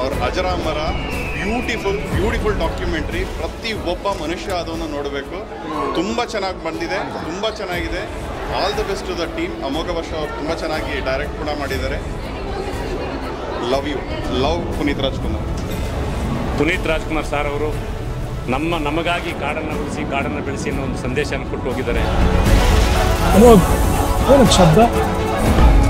ಅವ್ರ ಅಜರಾಮರ beautiful beautiful documentary ಪ್ರತಿ ಒಬ್ಬ ಮನುಷ್ಯ ಅದನ್ನು ನೋಡಬೇಕು ತುಂಬ ಚೆನ್ನಾಗಿ ಬಂದಿದೆ ತುಂಬ ಚೆನ್ನಾಗಿದೆ all the best to the team Amogha Varsha ಅವ್ರು ತುಂಬ ಚೆನ್ನಾಗಿ ಡೈರೆಕ್ಟ್ ಕೂಡ ಮಾಡಿದ್ದಾರೆ love you love Puneeth Rajkumar Puneeth Rajkumar sir ಅವರು ನಮ್ಮ ನಮಗಾಗಿ ಕಾಡನ್ನು ಉಳಿಸಿ ಕಾಡನ್ನು ಬೆಳೆಸಿ ಅನ್ನೋ ಒಂದು ಸಂದೇಶನ ಕೊಟ್ಟು ಹೋಗಿದ್ದಾರೆ ಅಮೋಘ್ ಏನಕ್ಕೆ ಶಬ್ದ